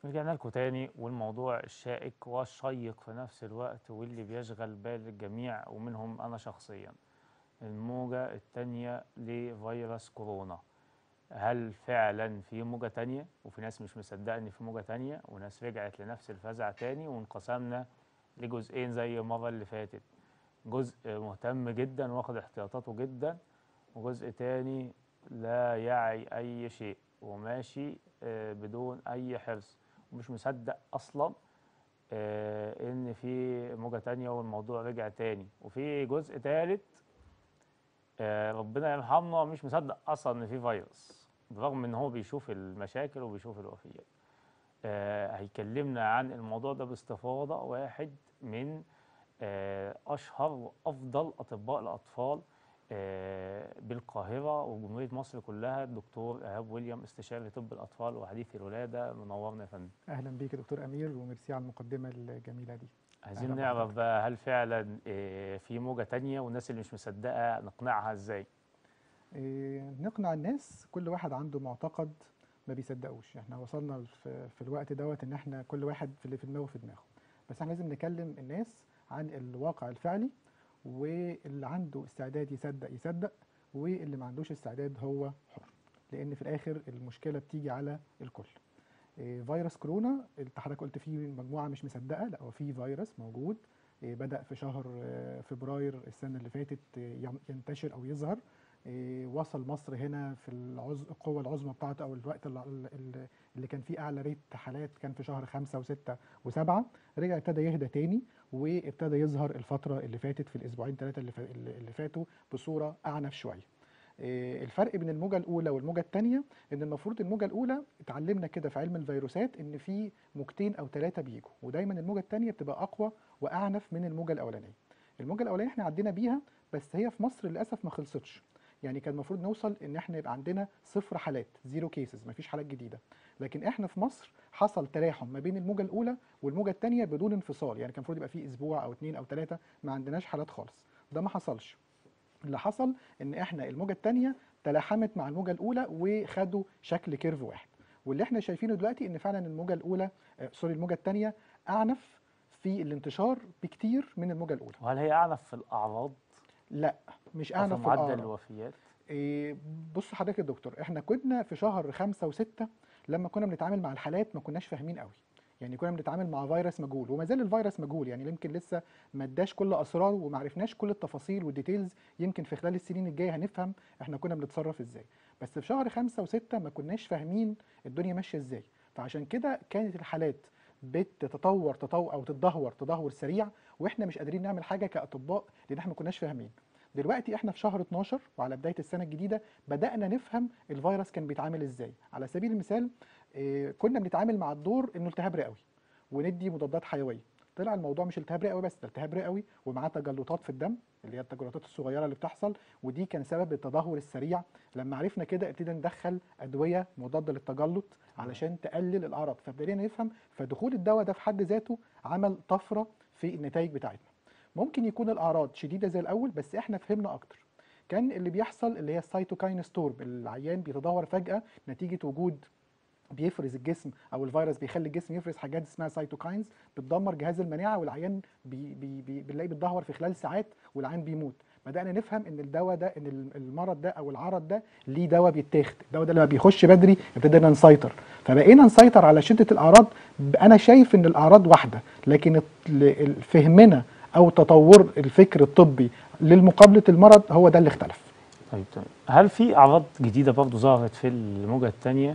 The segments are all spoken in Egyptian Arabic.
رجعنا لكم تاني والموضوع الشائك والشيق في نفس الوقت واللي بيشغل بال الجميع ومنهم أنا شخصيا الموجة التانية لفيروس كورونا هل فعلا في موجة تانية وفي ناس مش مصدقة إن في موجة تانية وناس رجعت لنفس الفزع تاني وانقسمنا لجزئين زي المرة اللي فاتت جزء مهتم جدا واخد احتياطاته جدا وجزء تاني لا يعي أي شيء وماشي آه، بدون أي حرص ومش مصدق أصلا آه، إن في موجة تانية والموضوع رجع تاني وفي جزء تالت آه، ربنا يرحمنا مش مصدق أصلا إن في فيروس برغم إن هو بيشوف المشاكل وبيشوف الوفيات آه، هيكلمنا عن الموضوع ده باستفاضة واحد من آه، أشهر وأفضل أطباء الأطفال آه، بالقاهرة وجمهورية مصر كلها الدكتور إيهاب ويليام استشاري طب الأطفال وحديث الولادة منورنا يا فندم اهلا بيك يا دكتور امير وميرسي على المقدمه الجميله دي عايزين أهلا نعرف بحضرتك. بقى هل فعلا آه، في موجة تانية والناس اللي مش مصدقة نقنعها ازاي؟ إيه نقنع الناس كل واحد عنده معتقد ما بيصدقوش احنا وصلنا في, في الوقت دوت ان احنا كل واحد في اللي في دماغه في دماغه بس احنا لازم نكلم الناس عن الواقع الفعلي واللي عنده استعداد يصدق يصدق واللي ما عندوش استعداد هو حر لان في الاخر المشكله بتيجي على الكل إيه، فيروس كورونا اللي حضرتك قلت فيه مجموعه مش مصدقه لا هو في فيروس موجود إيه، بدا في شهر آه، فبراير السنه اللي فاتت آه، ين- ينتشر او يظهر إيه، وصل مصر هنا في العز... القوة العظمى بتاعته أو الوقت اللي, اللي- اللي كان فيه أعلى ريت حالات كان في شهر خمسة وستة وسبعة رجع ابتدى يهدى تاني وابتدى يظهر الفترة اللي فاتت في الأسبوعين ثلاثة اللي, فا... اللي فاتوا بصورة أعنف شوية إيه، الفرق بين الموجة الأولى والموجة الثانية إن المفروض الموجة الأولى اتعلمنا كده في علم الفيروسات إن في موجتين أو ثلاثة بيجوا ودايما الموجة الثانية بتبقى أقوى وأعنف من الموجة الأولانية الموجة الأولانية احنا عدينا بيها بس هي في مصر للأسف ما خلصتش يعني كان المفروض نوصل ان احنا يبقى عندنا صفر حالات زيرو كيسز مفيش حالات جديده لكن احنا في مصر حصل تلاحم ما بين الموجه الاولى والموجه الثانيه بدون انفصال يعني كان المفروض يبقى في اسبوع او اثنين او ثلاثه ما عندناش حالات خالص ده ما حصلش اللي حصل ان احنا الموجه الثانيه تلاحمت مع الموجه الاولى وخدوا شكل كيرف واحد واللي احنا شايفينه دلوقتي ان فعلا الموجه الاولى آه، سوري الموجه الثانيه اعنف في الانتشار بكتير من الموجه الاولى وهل هي أعنف في الأعراض لا مش أو في اعنف في معدل الأعراض. الوفيات؟ إيه، بص حضرتك يا دكتور احنا كنا في شهر خمسة وستة لما كنا بنتعامل مع الحالات ما كناش فاهمين قوي يعني كنا بنتعامل مع فيروس مجهول وما زال الفيروس مجهول يعني يمكن لسه ما اداش كل اسراره وما عرفناش كل التفاصيل والديتيلز يمكن في خلال السنين الجايه هنفهم احنا كنا بنتصرف ازاي بس في شهر خمسة وستة ما كناش فاهمين الدنيا ماشيه ازاي فعشان كده كانت الحالات بتتطور تطور او تتدهور تدهور سريع واحنا مش قادرين نعمل حاجه كاطباء لان احنا ما كناش فاهمين دلوقتي احنا في شهر 12 وعلى بدايه السنه الجديده بدانا نفهم الفيروس كان بيتعامل ازاي على سبيل المثال إيه، كنا بنتعامل مع الدور انه التهاب رئوي وندي مضادات حيويه طلع الموضوع مش التهاب رئوي بس ده التهاب رئوي ومعاه تجلطات في الدم اللي هي التجلطات الصغيره اللي بتحصل ودي كان سبب التدهور السريع لما عرفنا كده ابتدينا ندخل ادويه مضاده للتجلط علشان تقلل الاعراض فابتدينا نفهم فدخول الدواء ده في حد ذاته عمل طفره في النتائج بتاعتنا ممكن يكون الاعراض شديده زي الاول بس احنا فهمنا اكتر كان اللي بيحصل اللي هي السيتوكاين ستورم العيان بيتدهور فجاه نتيجه وجود بيفرز الجسم او الفيروس بيخلي الجسم يفرز حاجات اسمها سيتوكاينز بتدمر جهاز المناعه والعيان بي بي بي بنلاقيه بيتدهور في خلال ساعات والعيان بيموت بدانا نفهم ان الدواء ده ان ال- المرض ده او العرض ده ليه دواء بيتاخد الدواء ده لما بيخش بدري ابتدينا نسيطر فبقينا نسيطر على شده الاعراض ب- انا شايف ان الاعراض واحده لكن الت- ال- ال- فهمنا او تطور الفكر الطبي لمقابله المرض هو ده اللي اختلف طيب تمام هل في أعراض جديدة برضه ظهرت في الموجة التانية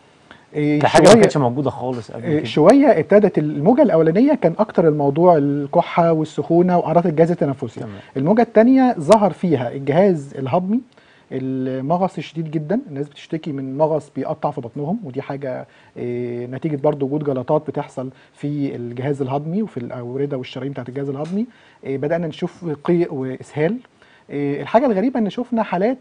إيه، كحاجة ما شوية- كانتش موجودة خالص قبل إيه، كده؟ شويه ابتدت الموجه الاولانيه كان اكتر الموضوع الكحه والسخونه واعراض الجهاز التنفسي تمام الموجه الثانيه ظهر فيها الجهاز الهضمي المغص الشديد جدا الناس بتشتكي من مغص بيقطع في بطنهم ودي حاجه إيه، نتيجه برضو وجود جلطات بتحصل في الجهاز الهضمي وفي الاورده والشرايين بتاعت الجهاز الهضمي إيه، بدانا نشوف قيء واسهال إيه، الحاجه الغريبه ان شفنا حالات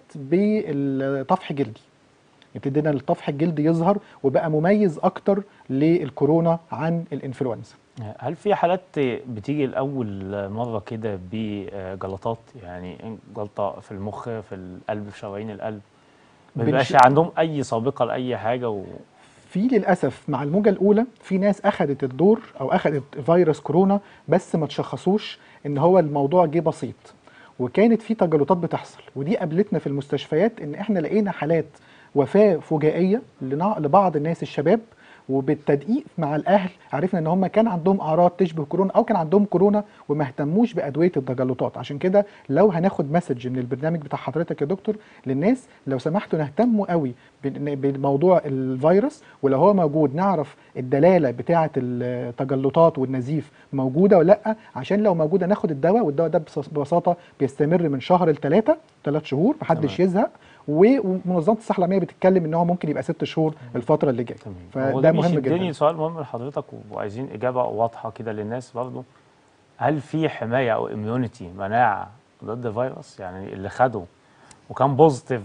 بالطفح جلدي ابتدينا الطفح الجلدي يظهر وبقى مميز اكتر للكورونا عن الانفلونزا هل في حالات بتيجي الأول مرة كده بجلطات يعني جلطة في المخ في القلب في شرايين القلب ما بنش- بيبقاش عندهم أي سابقة لأي حاجة و... في للاسف مع الموجه الاولى في ناس اخذت الدور او اخذت فيروس كورونا بس ما تشخصوش ان هو الموضوع جه بسيط وكانت في تجلطات بتحصل ودي قابلتنا في المستشفيات ان احنا لقينا حالات وفاه فجائيه لنع- لبعض الناس الشباب وبالتدقيق مع الاهل عرفنا ان هم كان عندهم اعراض تشبه كورونا او كان عندهم كورونا وما اهتموش بادويه التجلطات عشان كده لو هناخد مسج من البرنامج بتاع حضرتك يا دكتور للناس لو سمحتوا نهتموا قوي بن- بموضوع الفيروس ولو هو موجود نعرف الدلاله بتاعه التجلطات والنزيف موجوده ولا لا عشان لو موجوده ناخد الدواء والدواء ده ببساط- ببساطه بيستمر من شهر لثلاثه ثلاث شهور محدش تمام. يزهق و- ومنظمه الصحه العالميه بتتكلم ان هو ممكن يبقى ست شهور الفتره اللي جايه تمام هو فده ده مهم بيشدني جدا سؤال مهم لحضرتك وعايزين اجابه واضحه كده للناس برضو هل في حمايه او اميونيتي مناعه ضد الفيروس يعني اللي خده وكان بوزيتيف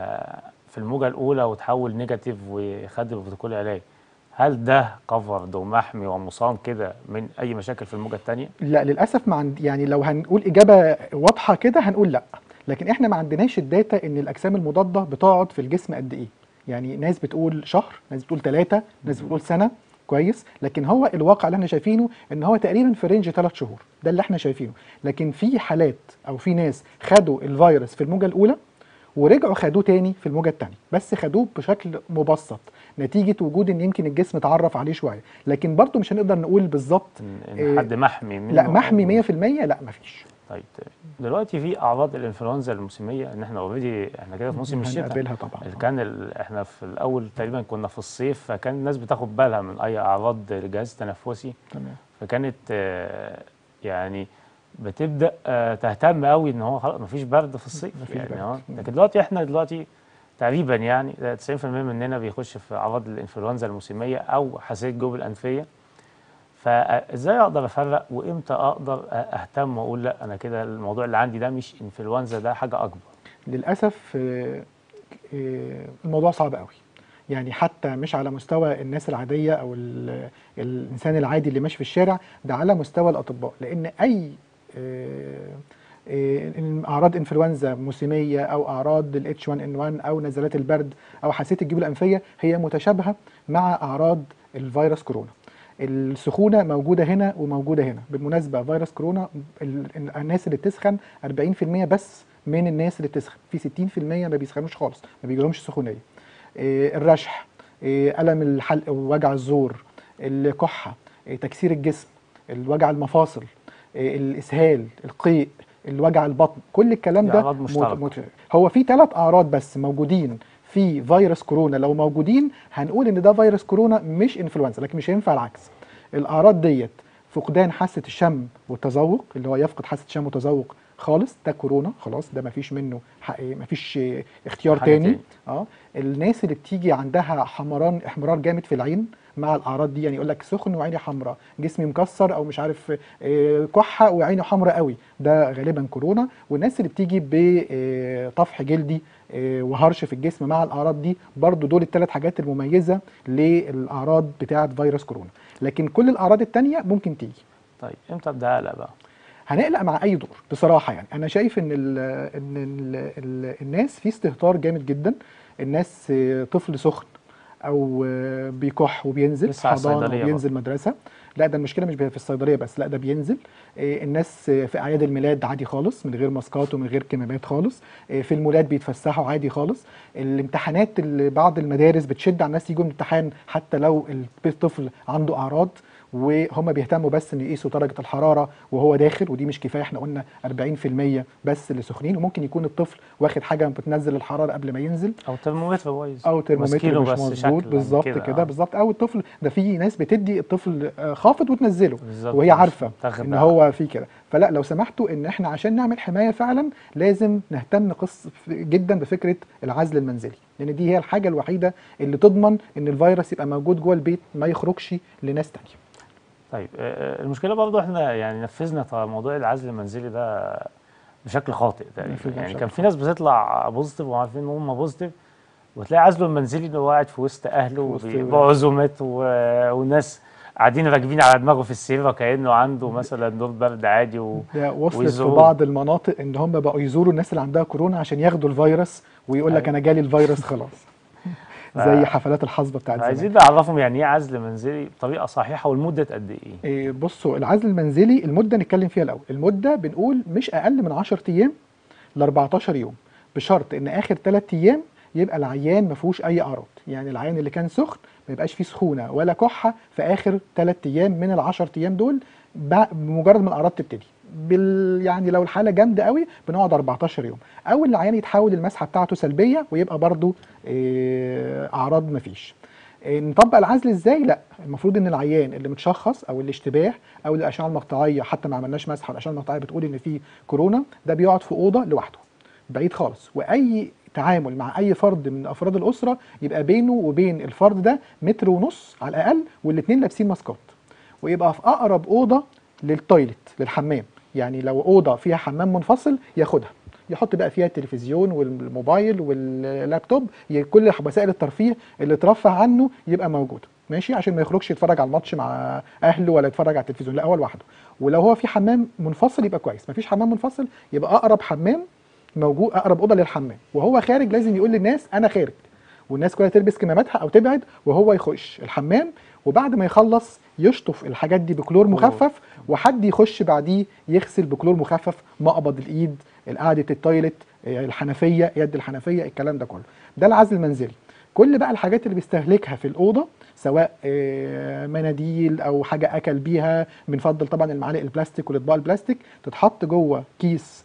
في الموجه الاولى وتحول نيجاتيف وخد البروتوكول العلاج هل ده كفرد ومحمي ومصان كده من اي مشاكل في الموجه الثانيه؟ لا للاسف ما عند يعني لو هنقول اجابه واضحه كده هنقول لا لكن احنا ما عندناش الداتا ان الاجسام المضاده بتقعد في الجسم قد ايه يعني ناس بتقول شهر ناس بتقول ثلاثة ناس بتقول سنه كويس لكن هو الواقع اللي احنا شايفينه ان هو تقريبا في رينج ثلاث شهور ده اللي احنا شايفينه لكن في حالات او في ناس خدوا الفيروس في الموجه الاولى ورجعوا خدوه تاني في الموجه الثانيه بس خدوه بشكل مبسط نتيجه وجود ان يمكن الجسم اتعرف عليه شويه لكن برضه مش هنقدر نقول بالظبط ان إيه، إن حد محمي منه لا أو- محمي 100% لا مفيش طيب تمام. دلوقتي في اعراض الانفلونزا الموسميه ان احنا اوريدي احنا كده في موسم الشتاء هنقابلها طبعا اللي كان ال... احنا في الاول تقريبا كنا في الصيف فكان الناس بتاخد بالها من اي اعراض الجهاز التنفسي تمام فكانت آه، يعني بتبدا آه، تهتم قوي ان هو خلاص مفيش برد في الصيف مفيش يعني برد. اه مم. لكن دلوقتي احنا دلوقتي تقريبا يعني 90% مننا بيخش في اعراض الانفلونزا الموسميه او حساسيه الجوب الانفيه فازاي اقدر افرق وامتى اقدر اهتم واقول لا انا كده الموضوع اللي عندي ده مش انفلونزا ده حاجه اكبر للاسف آه، آه، الموضوع صعب قوي يعني حتى مش على مستوى الناس العاديه او ال- الانسان العادي اللي ماشي في الشارع ده على مستوى الاطباء لان اي آه، آه، اعراض انفلونزا موسميه او اعراض الاتش 1 ان 1 او نزلات البرد او حساسيه الجيوب الانفيه هي متشابهه مع اعراض الفيروس كورونا السخونه موجوده هنا وموجوده هنا بالمناسبه فيروس كورونا ال- ال- الناس اللي بتسخن 40% بس من الناس اللي بتسخن في 60% ما بيسخنوش خالص ما بيجيلهمش سخونيه إيه، الرشح إيه، الم الحلق ووجع الزور الكحه إيه، تكسير الجسم الوجع المفاصل إيه، الاسهال القيء الوجع البطن كل الكلام دي ده أعراض مشتركة. مت- هو في ثلاث اعراض بس موجودين في فيروس كورونا لو موجودين هنقول ان ده فيروس كورونا مش انفلونزا لكن مش هينفع العكس الاعراض ديت فقدان حاسه الشم والتذوق اللي هو يفقد حاسه الشم والتذوق خالص ده كورونا خلاص ده مفيش منه حق مفيش آه، اختيار حاجة تاني تاني. اه الناس اللي بتيجي عندها حمران احمرار جامد في العين مع الاعراض دي يعني يقول لك سخن وعيني حمراء جسمي مكسر او مش عارف آه، كحه وعيني حمراء قوي ده غالبا كورونا والناس اللي بتيجي بطفح جلدي آه، وهرش في الجسم مع الاعراض دي برضو دول الثلاث حاجات المميزه للاعراض بتاعه فيروس كورونا لكن كل الاعراض التانية ممكن تيجي طيب امتى ابدا اقلق بقى هنقلق مع اي دور بصراحه يعني انا شايف ان ال ان ال ال الناس في استهتار جامد جدا الناس آه، طفل سخن او آه، بيكح وبينزل لسه على حضانه الصيدلية وبينزل مدرسه لا ده المشكله مش في الصيدليه بس لا ده بينزل آه، الناس آه، في اعياد الميلاد عادي خالص من غير ماسكات ومن غير كمامات خالص آه، في المولات بيتفسحوا عادي خالص الامتحانات اللي بعض المدارس بتشد على الناس يجوا الامتحان حتى لو الطفل عنده اعراض وهم بيهتموا بس ان يقيسوا درجه الحراره وهو داخل ودي مش كفايه احنا قلنا 40% بس اللي سخنين وممكن يكون الطفل واخد حاجه بتنزل الحراره قبل ما ينزل او ترمومتر بايظ او ترمومتر ماسكينه مش بس مظبوط شكلاً بالظبط كده، كده آه. بالظبط او الطفل ده في ناس بتدي الطفل آه، خافض وتنزله بالظبط وهي مش عارفه متاخد ان بالها. هو في كده فلا لو سمحتوا ان احنا عشان نعمل حمايه فعلا لازم نهتم قص جدا بفكره العزل المنزلي لان دي هي الحاجه الوحيده اللي تضمن ان الفيروس يبقى موجود جوه البيت ما يخرجش لناس تانية طيب آه، المشكله برضو احنا يعني نفذنا ط- موضوع العزل المنزلي ده بشكل خاطئ تقريبا نفذناه يعني بشكل كان في ناس بتطلع بوزيتيف وعارفين ان هم بوزيتيف وتلاقي عزله المنزلي ان هو قاعد في وسط اهله وسط- وعزومات و- والناس قاعدين راكبين على دماغه في السرير كانه عنده مثلا دور برد عادي و... ده وصلت في ويزوروه. بعض المناطق ان هم بقوا يزوروا الناس اللي عندها كورونا عشان ياخدوا الفيروس ويقول لك أيوة. انا جالي الفيروس خلاص زي حفلات الحصبه بتاعت زمان عايزين نعرفهم يعني ايه عزل منزلي بطريقه صحيحه والمده قد ايه إيه، بصوا العزل المنزلي المده نتكلم فيها الاول المده بنقول مش اقل من 10 ايام ل 14 يوم بشرط ان اخر 3 ايام يبقى العيان ما فيهوش اي اعراض يعني العيان اللي كان سخن ما يبقاش فيه سخونه ولا كحه في اخر 3 ايام من ال 10 ايام دول ب- بمجرد ما الاعراض تبتدي بال يعني لو الحاله جامده قوي بنقعد 14 يوم او العيان يتحول المسحه بتاعته سلبيه ويبقى برضو إيه، اعراض ما فيش إيه، نطبق العزل ازاي لا المفروض ان العيان اللي متشخص او الاشتباه او الاشعه المقطعيه حتى ما عملناش مسحه والاشعه المقطعيه بتقول ان في كورونا ده بيقعد في اوضه لوحده بعيد خالص واي تعامل مع اي فرد من افراد الاسره يبقى بينه وبين الفرد ده متر ونص على الاقل والاثنين لابسين ماسكات ويبقى في اقرب اوضه للتويلت للحمام يعني لو اوضه فيها حمام منفصل ياخدها يحط بقى فيها التلفزيون والموبايل واللابتوب ي- كل وسائل الترفيه اللي ترفه عنه يبقى موجوده ماشي عشان ما يخرجش يتفرج على الماتش مع اهله ولا يتفرج على التلفزيون لا هو لوحده ولو هو في حمام منفصل يبقى كويس مفيش حمام منفصل يبقى اقرب حمام موجود اقرب اوضه للحمام وهو خارج لازم يقول للناس انا خارج والناس كلها تلبس كماماتها او تبعد وهو يخش الحمام وبعد ما يخلص يشطف الحاجات دي بكلور مخفف وحد يخش بعديه يغسل بكلور مخفف مقبض الايد قاعده التويلت آه، الحنفيه يد الحنفيه الكلام ده كله ده العزل المنزلي كل بقى الحاجات اللي بيستهلكها في الاوضه سواء آه، مناديل او حاجه اكل بيها بنفضل طبعا المعالق البلاستيك والاطباق البلاستيك تتحط جوه كيس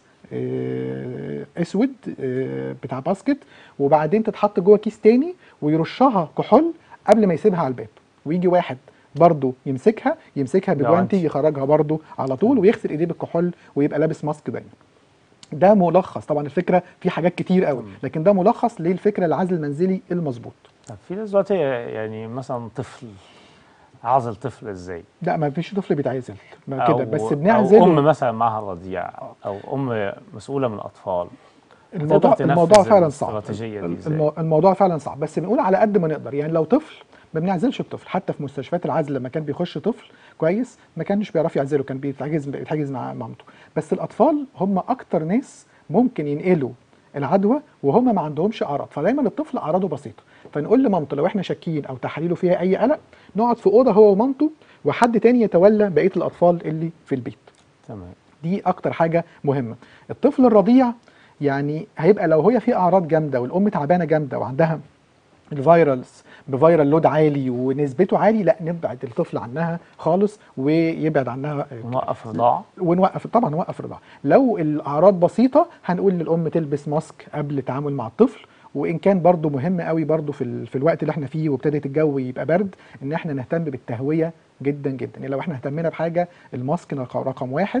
آه، اسود آه، بتاع باسكت وبعدين تتحط جوه كيس تاني ويرشها كحول قبل ما يسيبها على الباب ويجي واحد برضه يمسكها يمسكها بجوانتي جوانتي. يخرجها برضه على طول ويغسل ايديه بالكحول ويبقى لابس ماسك دايما ده ملخص طبعا الفكره في حاجات كتير قوي لكن ده ملخص للفكره العزل المنزلي المظبوط طب في ناس دلوقتي يعني مثلا طفل عازل طفل ازاي لا ما فيش طفل بيتعزل ما أو- كده بس او بنعزل ام مثلا معها رضيع او ام مسؤوله من الاطفال الموضوع تقدر تنفذ الموضوع فعلا صعب الاستراتيجية دي إزاي؟ المو- الموضوع فعلا صعب بس بنقول على قد ما نقدر يعني لو طفل ما بنعزلش الطفل حتى في مستشفيات العزل لما كان بيخش طفل كويس ما كانش بيعرف يعزله كان بيتحجز بيتحجز مع مامته بس الاطفال هم اكتر ناس ممكن ينقلوا العدوى وهم ما عندهمش اعراض فدايما الطفل اعراضه بسيطه فنقول لمامته لو احنا شاكين او تحاليله فيها اي قلق نقعد في اوضه هو ومامته وحد تاني يتولى بقيه الاطفال اللي في البيت تمام دي اكتر حاجه مهمه الطفل الرضيع يعني هيبقى لو هي في اعراض جامده والام تعبانه جامده وعندها الفيرالز بفيرال لود عالي ونسبته عالي لا نبعد الطفل عنها خالص ويبعد عنها نوقف رضاعه ونوقف طبعا نوقف الرضاعه لو الاعراض بسيطه هنقول للام تلبس ماسك قبل التعامل مع الطفل وان كان برضو مهم قوي برضو في, ال... في الوقت اللي احنا فيه وابتدت الجو يبقى برد ان احنا نهتم بالتهويه جدا جدا يعني لو احنا اهتمينا بحاجه الماسك رق- رقم واحد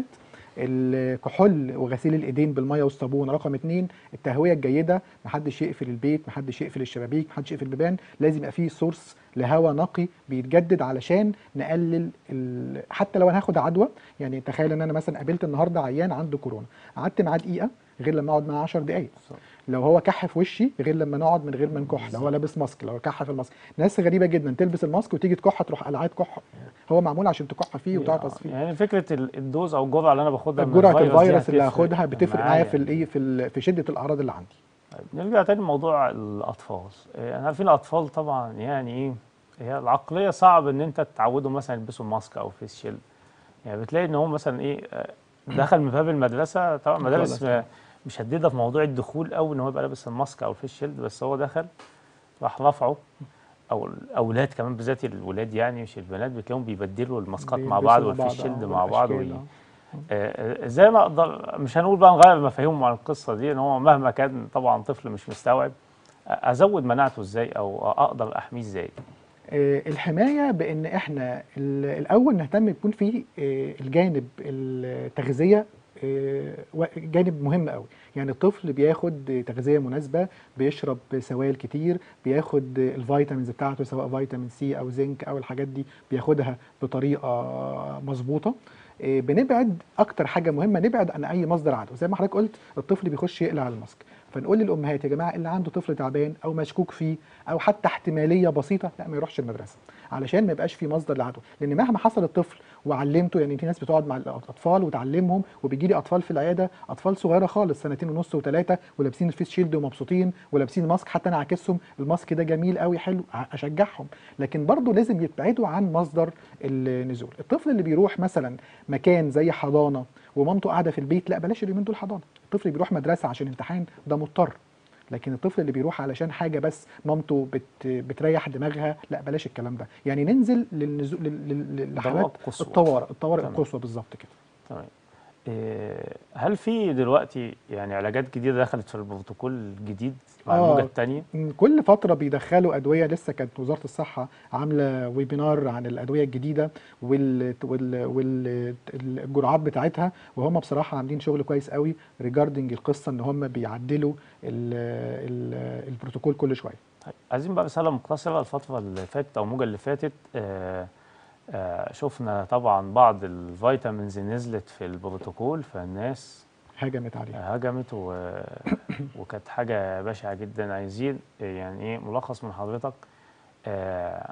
الكحول وغسيل الايدين بالميه والصابون رقم اتنين التهويه الجيده محدش يقفل البيت محدش يقفل الشبابيك محدش يقفل البيبان لازم يبقى فيه سورس لهواء نقي بيتجدد علشان نقلل ال... حتى لو انا هاخد عدوى يعني تخيل ان انا مثلا قابلت النهارده عيان عنده كورونا قعدت معاه دقيقه غير لما اقعد معاه 10 دقائق لو هو كح في وشي غير لما نقعد من غير ما نكح لو هو لابس ماسك لو كح في الماسك ناس غريبه جدا تلبس الماسك وتيجي تكح تروح قلعات كح هو معمول عشان تكح فيه وتعطس فيه يعني فكره ال- الدوز او الجرعه اللي انا باخدها من جرعه الفيروس دي الفيروس اللي هتفرق هاخدها بتفرق معايا في الايه في ال- في شده الاعراض اللي عندي طيب نرجع تاني لموضوع الاطفال إيه، احنا عارفين الاطفال طبعا يعني ايه هي العقليه صعب ان انت تعودهم مثلا يلبسوا ماسك او فيس شيلد يعني بتلاقي ان هو مثلا ايه آه، دخل من باب المدرسه طبعا مدارس خلاص. م- مشدده في موضوع الدخول قوي ان هو يبقى لابس الماسك او الفيس شيلد بس هو دخل راح رفعه او الاولاد كمان بالذات الولاد يعني مش البنات بتلاقيهم بيبدلوا الماسكات مع بيلبسوا بعض مع والفيس بعض، شيلد آه، مع بعض والأشكال، وي- آه. آه، آه، ازاي انا اقدر مش هنقول بقى نغير مفاهيمهم عن القصه دي ان هو مهما كان طبعا طفل مش مستوعب آه، ازود مناعته ازاي او اقدر احميه ازاي آه، الحمايه بان احنا ال- الاول نهتم يكون في آه، الجانب التغذيه آه، و- جانب مهم قوي يعني الطفل بياخد تغذيه مناسبه بيشرب سوائل كتير بياخد الفيتامينز بتاعته سواء فيتامين سي او زنك او الحاجات دي بياخدها بطريقه مظبوطه آه، بنبعد اكتر حاجه مهمه نبعد عن اي مصدر عدوى زي ما حضرتك قلت الطفل بيخش يقلع الماسك فنقول للامهات يا جماعه اللي عنده طفل تعبان او مشكوك فيه او حتى احتماليه بسيطه لا ما يروحش المدرسه علشان ما يبقاش في مصدر لعدوى لان مهما حصل الطفل وعلمته يعني في ناس بتقعد مع الاطفال وتعلمهم وبيجي لي اطفال في العياده اطفال صغيره خالص سنتين ونص وثلاثه ولابسين الفيس شيلد ومبسوطين ولابسين ماسك حتى انا عاكسهم الماسك ده جميل قوي حلو ع- اشجعهم لكن برضه لازم يبعدوا عن مصدر النزول الطفل اللي بيروح مثلا مكان زي حضانه ومامته قاعده في البيت لا بلاش اليومين دول حضانه الطفل اللي بيروح مدرسه عشان امتحان ده مضطر لكن الطفل اللي بيروح علشان حاجه بس مامته بت بتريح دماغها لا بلاش الكلام ده يعني ننزل للنزول لل- لل- لحالات ضوابط قصوى. الطوارئ الطوارئ تمام. القصوى بالظبط كده تمام إيه، هل في دلوقتي يعني علاجات جديده دخلت في البروتوكول الجديد مع آه. الموجه الثانيه م، كل فترة بيدخلوا أدوية لسه كانت وزارة الصحة عاملة ويبينار عن الأدوية الجديدة وال وال والجرعات بتاعتها وهم بصراحة عاملين شغل كويس قوي ريجاردنج القصة إن هم بيعدلوا ال ال البروتوكول كل شوية طيب عايزين بقى رساله مقتصره الفتره اللي فاتت او الموجه اللي فاتت آه آه شفنا طبعا بعض الفيتامينز نزلت في البروتوكول فالناس هجمت عليها هجمت و... وكانت حاجة بشعة جدا عايزين يعني ايه ملخص من حضرتك آه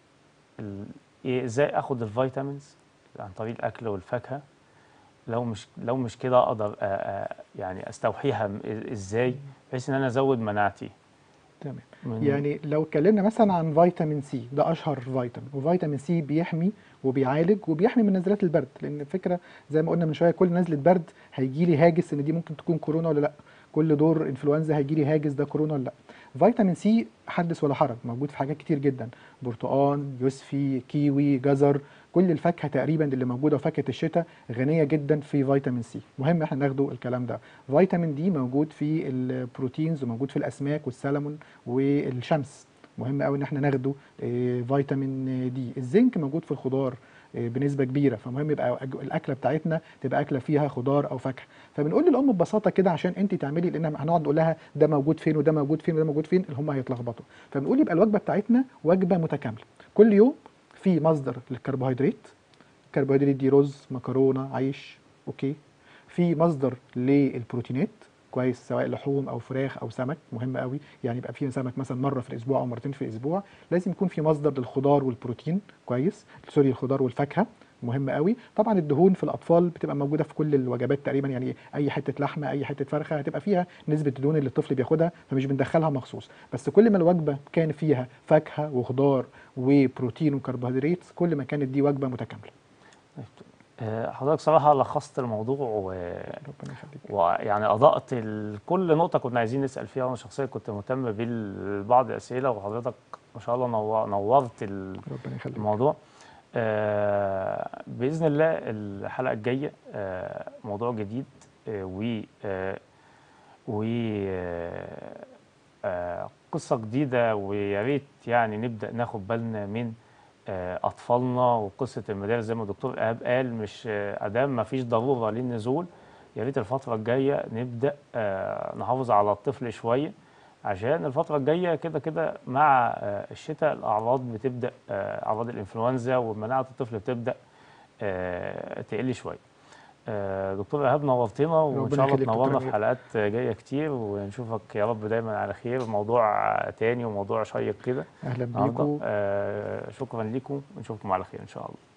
ال- إيه ازاي اخد الفيتامينز عن طريق الاكل والفاكهة لو مش لو مش كده اقدر آه آه يعني استوحيها م- ازاي بحيث ان انا ازود مناعتي تمام من يعني لو اتكلمنا مثلا عن فيتامين سي ده اشهر فيتامين وفيتامين سي بيحمي وبيعالج وبيحمي من نزلات البرد لان الفكره زي ما قلنا من شويه كل نزله برد هيجي لي هاجس ان دي ممكن تكون كورونا ولا لا كل دور انفلونزا هيجي لي هاجس ده كورونا ولا لا فيتامين سي حدث ولا حرج موجود في حاجات كتير جدا برتقان يوسفي كيوي جزر كل الفاكهه تقريبا اللي موجوده وفاكهه الشتاء غنيه جدا في فيتامين سي مهم احنا ناخده الكلام ده فيتامين دي موجود في البروتينز وموجود في الاسماك والسلمون والشمس مهم قوي ان احنا ناخده آه، فيتامين دي الزنك موجود في الخضار آه، بنسبه كبيره فمهم يبقى أج- الاكله بتاعتنا تبقى اكله فيها خضار او فاكهه فبنقول للام ببساطه كده عشان انت تعملي لان هنقعد نقول لها ده موجود فين وده موجود فين وده موجود فين اللي هم هيتلخبطوا فبنقول يبقى الوجبه بتاعتنا وجبه متكامله كل يوم في مصدر للكربوهيدرات الكربوهيدرات دي رز مكرونه عيش اوكي في مصدر للبروتينات كويس سواء لحوم او فراخ او سمك مهم قوي يعني يبقى في سمك مثلا مره في الاسبوع او مرتين في الاسبوع لازم يكون في مصدر للخضار والبروتين كويس سوري الخضار والفاكهه مهم قوي طبعا الدهون في الاطفال بتبقى موجوده في كل الوجبات تقريبا يعني اي حته لحمه اي حته فرخه هتبقى فيها نسبه الدهون اللي الطفل بياخدها فمش بندخلها مخصوص بس كل ما الوجبه كان فيها فاكهه وخضار وبروتين وكربوهيدرات كل ما كانت دي وجبه متكامله آه حضرتك صراحة لخصت الموضوع و... ربنا يخليك ويعني أضأت ال- كل نقطة كنا عايزين نسأل فيها وأنا شخصيا كنت مهتم ببعض الأسئلة وحضرتك ما شاء الله نو- نورت ال- ربنا يخليك الموضوع آه بإذن الله الحلقة الجاية آه موضوع جديد آه و آه و آه آه قصة جديدة ويا ريت يعني نبدأ ناخد بالنا من آه أطفالنا وقصة المدارس زي ما الدكتور إيهاب قال مش آه، أدام ما فيش ضرورة للنزول يا ريت الفترة الجاية نبدأ آه نحافظ على الطفل شوية عشان الفترة الجاية كده كده مع آه، الشتاء الأعراض بتبدأ آه، أعراض الإنفلونزا ومناعة الطفل بتبدأ آه، تقل شوية. آه، دكتور إيهاب نورتنا وإن ربنا شاء الله يخليك دكتور تنورنا في أمير. حلقات جاية كتير ونشوفك يا رب دايما على خير موضوع تاني وموضوع شيق كده اهلا النهارده بيكم آه، شكرا لكم ونشوفكم على خير إن شاء الله.